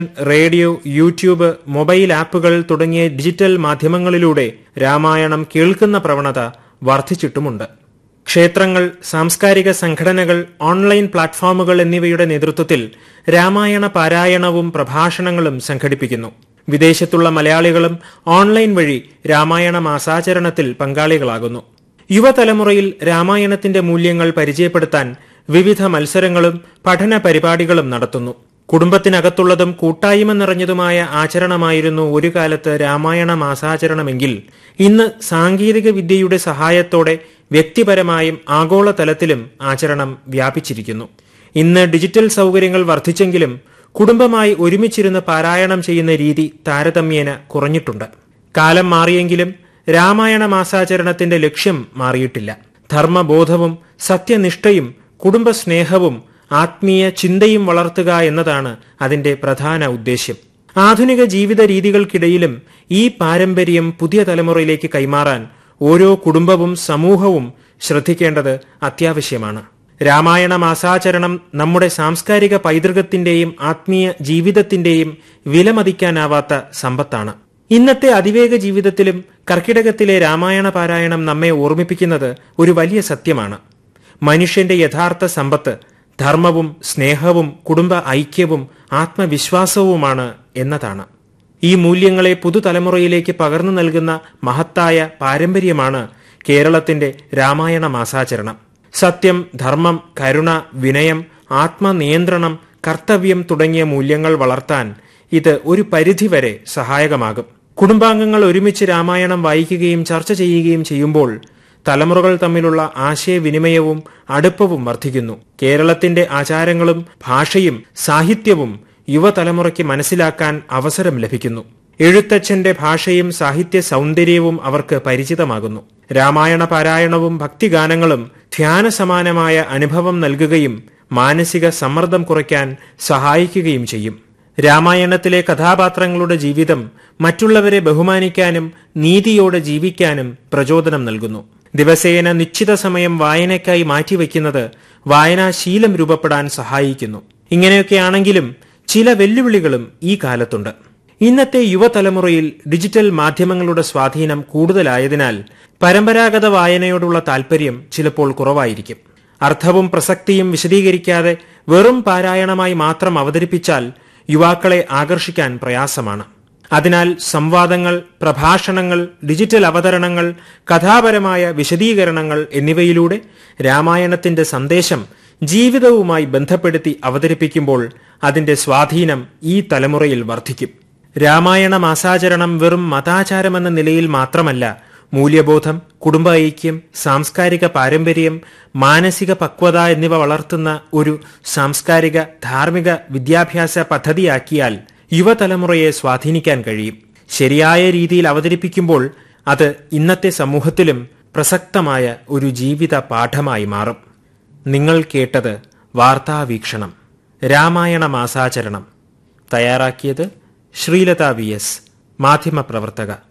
radio YouTube mobile ആപ്പുകൾ തുടങ്ങിയ digital മാധ്യമങ്ങളിലൂടെ രാമായണം കേൾക്കുന്ന പ്രവണത വർദ്ധിച്ചിട്ടുമുണ്ട് ക്ഷേത്രങ്ങൾ സാംസ്കാരിക സംഘടനകൾ ഓൺലൈൻ പ്ലാറ്റ്ഫോമുകൾ എന്നിവയുടെ നേതൃത്വത്തിൽ രാമായണ പാരായണവും പ്രഭാഷണങ്ങളും സംഘടിപ്പിക്കുന്നു വിദേശത്തുള്ള മലയാളികളും ഓൺലൈൻ വഴി രാമായണ മാസാചരണത്തിൽ പങ്കാളികളാകുന്നു യുവതലമുറയിൽ രാമായണത്തിന്റെ മൂല്യങ്ങൾ പരിചയപ്പെടുത്താൻ വിവിധ മത്സരങ്ങളും പഠന പരിപാടികളും നടത്തുന്നു കുടുംബത്തിനകത്തുള്ളതും കൂട്ടായ്മ നിറഞ്ഞതുമായ ആചരണമായിരുന്നു ഒരു കാലത്ത് രാമായണ മാസാചരണമെങ്കിൽ ഇന്ന് സാങ്കേതിക വിദ്യയുടെ സഹായത്തോടെ വ്യക്തിപരമായും ആഗോളതലത്തിലും ആചരണം വ്യാപിച്ചിരിക്കുന്നു ഇന്ന് ഡിജിറ്റൽ സൗകര്യങ്ങൾ വർദ്ധിച്ചെങ്കിലും കുടുംബമായി ഒരുമിച്ചിരുന്ന് പാരായണം ചെയ്യുന്ന രീതി താരതമ്യേന കുറഞ്ഞിട്ടുണ്ട് കാലം മാറിയെങ്കിലും രാമായണ മാസാചരണത്തിന്റെ ലക്ഷ്യം മാറിയിട്ടില്ല ധർമ്മബോധവും സത്യനിഷ്ഠയും കുടുംബസ്നേഹവും ആത്മീയ ചിന്തയും വളർത്തുക എന്നതാണ് അതിന്റെ പ്രധാന ഉദ്ദേശ്യം ആധുനിക ജീവിത രീതികൾക്കിടയിലും ഈ പാരമ്പര്യം പുതിയ തലമുറയിലേക്ക് കൈമാറാൻ ഓരോ കുടുംബവും സമൂഹവും ശ്രദ്ധിക്കേണ്ടത് അത്യാവശ്യമാണ് രാമായണ മാസാചരണം നമ്മുടെ സാംസ്കാരിക പൈതൃകത്തിന്റെയും ആത്മീയ ജീവിതത്തിന്റെയും വിലമതിക്കാനാവാത്ത സമ്പത്താണ് ഇന്നത്തെ അതിവേഗ ജീവിതത്തിലും കർക്കിടകത്തിലെ രാമായണ പാരായണം നമ്മെ ഓർമ്മിപ്പിക്കുന്നത് ഒരു വലിയ സത്യമാണ് മനുഷ്യന്റെ യഥാർത്ഥ സമ്പത്ത് ധർമ്മവും സ്നേഹവും കുടുംബ ഐക്യവും ആത്മവിശ്വാസവുമാണ് എന്നതാണ് ഈ മൂല്യങ്ങളെ പുതുതലമുറയിലേക്ക് പകർന്നു നൽകുന്ന മഹത്തായ പാരമ്പര്യമാണ് കേരളത്തിന്റെ രാമായണ മാസാചരണം സത്യം ധർമ്മം കരുണ വിനയം ആത്മനിയന്ത്രണം കർത്തവ്യം തുടങ്ങിയ മൂല്യങ്ങൾ വളർത്താൻ ഇത് ഒരു പരിധിവരെ സഹായകമാകും കുടുംബാംഗങ്ങൾ ഒരുമിച്ച് രാമായണം വായിക്കുകയും ചർച്ച ചെയ്യുകയും ചെയ്യുമ്പോൾ തലമുറകൾ തമ്മിലുള്ള ആശയവിനിമയവും അടുപ്പവും വർദ്ധിക്കുന്നു കേരളത്തിന്റെ ആചാരങ്ങളും ഭാഷയും സാഹിത്യവും യുവതലമുറയ്ക്ക് മനസ്സിലാക്കാൻ അവസരം ലഭിക്കുന്നു എഴുത്തച്ഛന്റെ ഭാഷയും സാഹിത്യ സൗന്ദര്യവും അവർക്ക് പരിചിതമാകുന്നു രാമായണ പാരായണവും ഭക്തിഗാനങ്ങളും ധ്യാനസമാനമായ അനുഭവം നൽകുകയും മാനസിക സമ്മർദ്ദം കുറയ്ക്കാൻ സഹായിക്കുകയും ചെയ്യും രാമായണത്തിലെ കഥാപാത്രങ്ങളുടെ ജീവിതം മറ്റുള്ളവരെ ബഹുമാനിക്കാനും നീതിയോടെ ജീവിക്കാനും പ്രചോദനം നൽകുന്നു ദിവസേന നിശ്ചിത സമയം വായനയ്ക്കായി മാറ്റിവെക്കുന്നത് വായനാശീലം രൂപപ്പെടാൻ സഹായിക്കുന്നു ഇങ്ങനെയൊക്കെയാണെങ്കിലും ചില വെല്ലുവിളികളും ഈ കാലത്തുണ്ട് ഇന്നത്തെ യുവതലമുറയിൽ ഡിജിറ്റൽ മാധ്യമങ്ങളുടെ സ്വാധീനം കൂടുതലായതിനാൽ പരമ്പരാഗത വായനയോടുള്ള താൽപര്യം ചിലപ്പോൾ കുറവായിരിക്കും അർത്ഥവും പ്രസക്തിയും വിശദീകരിക്കാതെ വെറും പാരായണമായി മാത്രം അവതരിപ്പിച്ചാൽ യുവാക്കളെ ആകർഷിക്കാൻ പ്രയാസമാണ് അതിനാൽ സംവാദങ്ങൾ പ്രഭാഷണങ്ങൾ ഡിജിറ്റൽ അവതരണങ്ങൾ കഥാപരമായ വിശദീകരണങ്ങൾ എന്നിവയിലൂടെ രാമായണത്തിന്റെ സന്ദേശം ജീവിതവുമായി ബന്ധപ്പെടുത്തി അവതരിപ്പിക്കുമ്പോൾ അതിന്റെ സ്വാധീനം ഈ തലമുറയിൽ വർദ്ധിക്കും രാമായണ മാസാചരണം വെറും മതാചാരമെന്ന നിലയിൽ മാത്രമല്ല മൂല്യബോധം കുടുംബ ഐക്യം സാംസ്കാരിക പാരമ്പര്യം മാനസിക പക്വത എന്നിവ വളർത്തുന്ന ഒരു സാംസ്കാരിക ധാർമ്മിക വിദ്യാഭ്യാസ പദ്ധതിയാക്കിയാൽ യുവതലമുറയെ സ്വാധീനിക്കാൻ കഴിയും ശരിയായ രീതിയിൽ അവതരിപ്പിക്കുമ്പോൾ അത് ഇന്നത്തെ സമൂഹത്തിലും പ്രസക്തമായ ഒരു ജീവിത പാഠമായി മാറും നിങ്ങൾ കേട്ടത് വാർത്താവീക്ഷണം രാമായണ മാസാചരണം തയ്യാറാക്കിയത് ശ്രീലത വി എസ് മാധ്യമപ്രവർത്തക